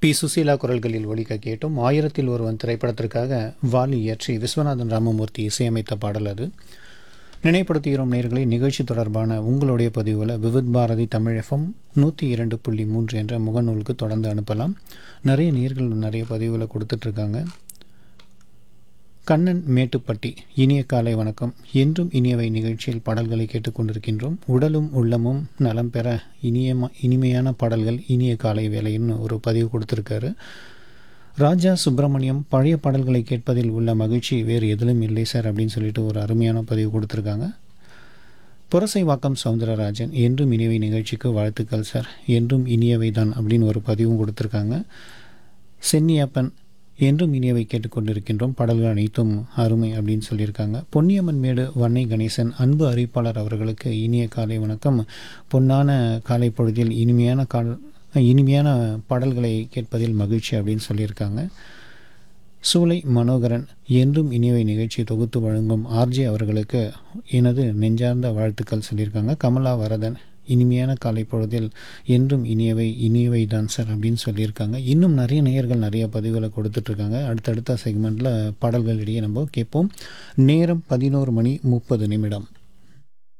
B Susheela குரல்களில் ஒலிக்க கேட்டும் ஆயிரத்தில் ஒருவன் திரைப்படத்திற்காக வாலி இயற்றி விஸ்வநாதன் ராமமூர்த்தி இசையமைத்த பாடல் அது நினைப்படுத்துகிறோம் நேர்களை நிகழ்ச்சி தொடர்பான உங்களுடைய பதிவுகளை விவித் பாரதி தமிழ் எஃப்எம் நூற்றி இரண்டு புள்ளி மூன்று என்ற முகநூலுக்கு தொடர்ந்து அனுப்பலாம் நிறைய நேர்கள் நிறைய பதிவுகளை கொடுத்துட்ருக்காங்க கண்ணன் மேட்டுப்பட்டி இனிய காலை வணக்கம் என்றும் இனியவை நிகழ்ச்சியில் பாடல்களை கேட்டுக்கொண்டிருக்கின்றோம் உடலும் உள்ளமும் நலம் பெற இனிய இனிமையான பாடல்கள் இனிய காலை வேலைன்னு ஒரு பதிவு கொடுத்துருக்காரு ராஜா சுப்பிரமணியம் பழைய பாடல்களை கேட்பதில் உள்ள மகிழ்ச்சி வேறு எதிலும் இல்லை சார் அப்படின்னு சொல்லிட்டு ஒரு அருமையான பதிவு கொடுத்துருக்காங்க புரசைவாக்கம் சவுந்தரராஜன் என்றும் இனியவை நிகழ்ச்சிக்கு வாழ்த்துக்கள் சார் என்றும் இனியவை தான் அப்படின்னு ஒரு பதிவும் கொடுத்துருக்காங்க சென்னியப்பன் என்றும் இனியவை கேட்டுக்கொண்டிருக்கின்றோம் பாடல்கள் அனைத்தும் அருமை அப்படின்னு சொல்லியிருக்காங்க பொன்னியம்மன் மேடு வன்னை கணேசன் அன்பு அறிவிப்பாளர் அவர்களுக்கு இனிய காலை வணக்கம் பொன்னான காலை பொழுதில் இனிமையான கால் இனிமையான பாடல்களை கேட்பதில் மகிழ்ச்சி அப்படின்னு சொல்லியிருக்காங்க சூளை மனோகரன் என்றும் இனியவை நிகழ்ச்சி தொகுத்து வழங்கும் ஆர்ஜே அவர்களுக்கு எனது நெஞ்சார்ந்த வாழ்த்துக்கள் சொல்லியிருக்காங்க கமலா வரதன் இனிமையான காலை பொழுதில் என்றும் இனியவை இனியவை தான் சார் அப்படின்னு சொல்லியிருக்காங்க இன்னும் நிறைய நேயர்கள் நிறைய பதிவுகளை கொடுத்துட்ருக்காங்க அடுத்தடுத்த செக்மெண்ட்டில் பாடல்கள் இடையே நம்ம கேட்போம் நேரம் பதினோரு மணி முப்பது நிமிடம்